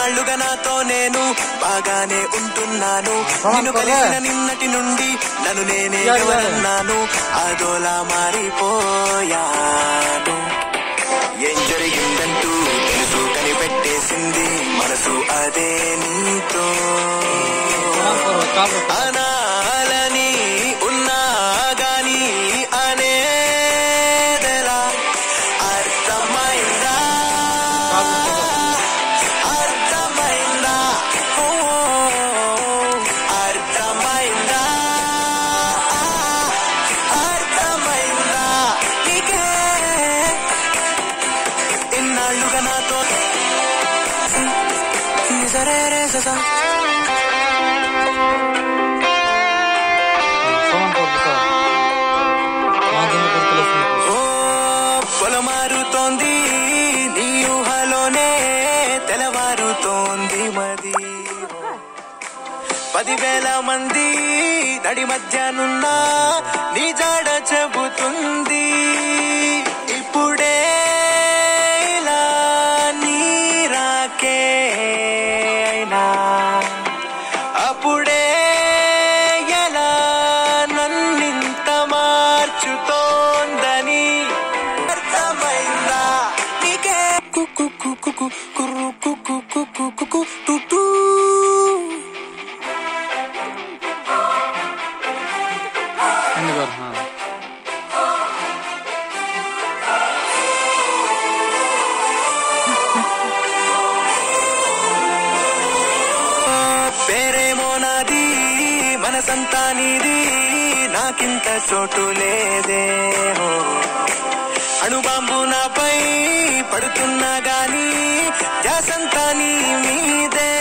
ఇన్నాళ్లుగా నాతో నేను బాగానే ఉంటున్నాను నిన్ను కలిసిన నిన్నటి నుండి నన్ను నేనే ఎవరన్నాను అదోలా మారిపోయాను ఏం జరిగిందంటూ తెలుసు కనిపెట్టేసింది మనసు అదే నీతో అనాలని ఉన్నా గాని అనేదెలా అర్థమైందా అర్థమైందా ఓ, అర్థమైందా అర్థమైందా నీకే ఇన్నాళ్ళుగా నాతో నిజరే రే ససా ఓ పొలమారుతోంది నీ ఊహలోనే తెలవారుతోంది మది పదివేల మంది నడి మధ్యనున్న నీ జాడ చెబుతుంది ఇప్పుడే ఇలా నీరాకే అయినా అప్పుడే ఎలా నన్నింత మార్చుతోందని అర్థమైందా నీకే కుక్కు కుక్కు కుర్రు కుక్కు కుక్కు కుక్కు టుటూ పేరేమో నాది మనసంతా నీది నాకింత చోటు లేదే ఓ. అణుబాంబు నాపై పడుతున్నా గాని జాసంతా నీ మీదే